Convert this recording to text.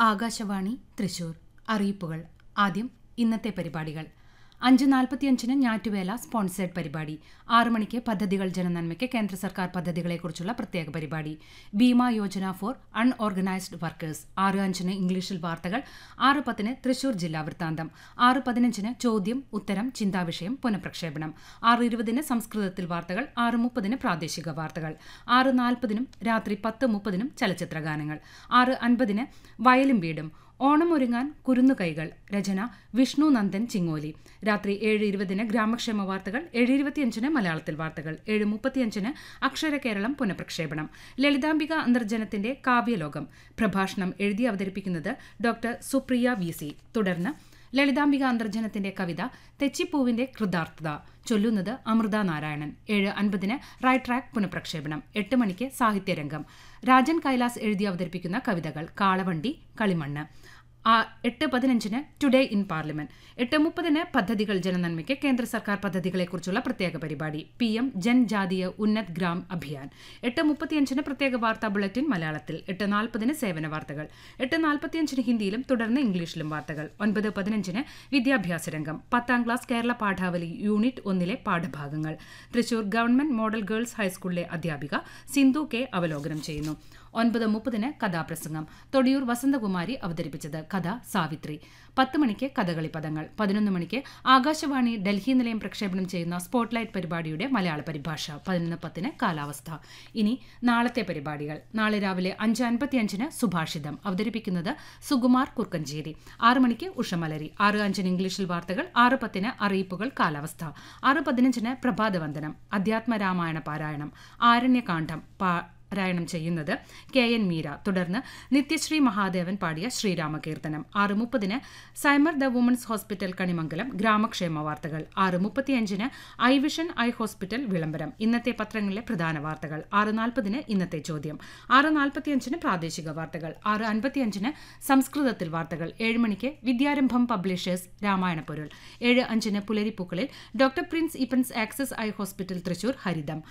ആകാശവാണി തൃശൂർ അറിയിപ്പുകൾ ആദ്യം ഇന്നത്തെ പരിപാടികൾ അഞ്ച് നാൽപ്പത്തിയഞ്ചിന് ഞാറ്റുവേല സ്പോൺസേഡ് പരിപാടി ആറ് മണിക്ക് പദ്ധതികൾ ജനനന്മയ്ക്ക് കേന്ദ്ര സർക്കാർ പദ്ധതികളെക്കുറിച്ചുള്ള പ്രത്യേക പരിപാടി Bima Yojana for unorganised workers ആറ് അഞ്ചിന് ഇംഗ്ലീഷിൽ വാർത്തകൾ ആറ് പത്തിന് തൃശൂർ ജില്ലാ വൃത്താന്തം ആറ് പതിനഞ്ചിന് ചോദ്യം ഉത്തരം ചിന്താവിഷയം പുനഃപ്രക്ഷേപണം ആറ് ഇരുപതിന് സംസ്കൃതത്തിൽ വാർത്തകൾ ആറ് മുപ്പതിന് പ്രാദേശിക വാർത്തകൾ ആറ് നാൽപ്പതിനും രാത്രി പത്ത് മുപ്പതിനും ചലച്ചിത്ര ഗാനങ്ങൾ ആറ് അൻപതിന് വയലും വീടും ഓണം ഒരുങ്ങാൻ കുരുന്നുകൈകൾ രചന വിഷ്ണു നന്ദൻ ചിങ്ങോലി രാത്രി ഏഴ് ഇരുപതിന് ഗ്രാമക്ഷേമ വാർത്തകൾ ഏഴ് ഇരുപത്തിയഞ്ചിന് മലയാളത്തിൽ വാർത്തകൾ ഏഴ് മുപ്പത്തിയഞ്ചിന് അക്ഷര കേരളം പുനഃപ്രക്ഷേപണം ലളിതാംബിക അന്തർജനത്തിന്റെ കാവ്യലോകം പ്രഭാഷണം എഴുതി അവതരിപ്പിക്കുന്നത് ഡോക്ടർ സുപ്രിയ വി സി തുടർന്ന് ലളിതാംബിക അന്തർജനത്തിന്റെ കവിത തെച്ചിപ്പൂവിന്റെ കൃതാർത്ഥത ചൊല്ലുന്നത് അമൃത നാരായണൻ ഏഴ് അൻപതിന് റൈറ്റ് ട്രാക്ക് പുനഃപ്രക്ഷേപണം എട്ട് മണിക്ക് സാഹിത്യരംഗം രാജൻ കൈലാസ് എഴുതി അവതരിപ്പിക്കുന്ന കവിതകൾ കാളവണ്ടി കളിമണ്ണ് ആ എട്ട് പതിനഞ്ചിന് ടുഡേ ഇൻ പാർലമെന്റ് എട്ട് മുപ്പതിന് പദ്ധതികൾ ജനനന്മയ്ക്ക് കേന്ദ്ര സർക്കാർ പദ്ധതികളെക്കുറിച്ചുള്ള പ്രത്യേക പരിപാടി പി എം ജൻജാതീയ ഉന്നത് ഗ്രാം അഭിയാൻ എട്ട് മുപ്പത്തിയഞ്ചിന് പ്രത്യേക വാർത്താ ബുള്ളറ്റിൻ മലയാളത്തിൽ എട്ട് നാൽപ്പതിന് സേവന വാർത്തകൾ എട്ട് നാൽപ്പത്തിയഞ്ചിന് ഹിന്ദിയിലും തുടർന്ന് ഇംഗ്ലീഷിലും വാർത്തകൾ ഒൻപത് പതിനഞ്ചിന് വിദ്യാഭ്യാസ രംഗം പത്താം ക്ലാസ് കേരള പാഠാവലി യൂണിറ്റ് ഒന്നിലെ പാഠഭാഗങ്ങൾ തൃശൂർ ഗവൺമെന്റ് മോഡൽ ഗേൾസ് ഹൈസ്കൂളിലെ അധ്യാപിക സിന്ധു കെ അവലോകനം ചെയ്യുന്നു ഒൻപത് മുപ്പതിന് കഥാപ്രസംഗം തൊടിയൂർ വസന്തകുമാരി അവതരിപ്പിച്ചത് കഥ സാവിത്രി പത്ത് മണിക്ക് കഥകളി പദങ്ങൾ പതിനൊന്ന് മണിക്ക് ആകാശവാണി ഡൽഹി നിലയം പ്രക്ഷേപണം ചെയ്യുന്ന സ്പോട്ട്ലൈറ്റ് പരിപാടിയുടെ മലയാള പരിഭാഷ പതിനൊന്ന് പത്തിന് കാലാവസ്ഥ ഇനി നാളത്തെ പരിപാടികൾ നാളെ രാവിലെ അഞ്ച് അൻപത്തിയഞ്ചിന് സുഭാഷിതം അവതരിപ്പിക്കുന്നത് സുകുമാർ കുർക്കഞ്ചേരി ആറ് മണിക്ക് ഉഷമലരി ആറ് അഞ്ചിന് ഇംഗ്ലീഷിൽ വാർത്തകൾ ആറ് പത്തിന് അറിയിപ്പുകൾ കാലാവസ്ഥ ആറ് പതിനഞ്ചിന് പ്രഭാതവന്ദനം അധ്യാത്മ രാമായണ പാരായണം ആരണ്യകാന്ഡം പാ പാരായണം ചെയ്യുന്നത് കെ എൻ മീര തുടർന്ന് നിത്യശ്രീ മഹാദേവൻ പാടിയ ശ്രീരാമകീർത്തനം ആറ് മുപ്പതിന് Cimar the women's hospital Kanimangalam ഗ്രാമക്ഷേമ വാർത്തകൾ ആറ് മുപ്പത്തിയഞ്ചിന് ഐ വിഷൻ ഐ ഹോസ്പിറ്റൽ വിളംബരം ഇന്നത്തെ പത്രങ്ങളിലെ പ്രധാന വാർത്തകൾ ആറ് നാൽപ്പതിന് ഇന്നത്തെ ചോദ്യം ആറ് നാൽപ്പത്തിയഞ്ചിന് പ്രാദേശിക വാർത്തകൾ ആറ് അൻപത്തിയഞ്ചിന് സംസ്കൃതത്തിൽ വാർത്തകൾ ഏഴ് മണിക്ക് വിദ്യാരംഭം പബ്ലിഷേഴ്സ് രാമായണ പൊരുൾ ഏഴ് അഞ്ചിന് പുലരിപ്പൂക്കളിൽ ഡോക്ടർ പ്രിൻസ് ഇപ്പൻസ് ആക്സസ് ഐ ഹോസ്പിറ്റൽ തൃശൂർ ഹരിതം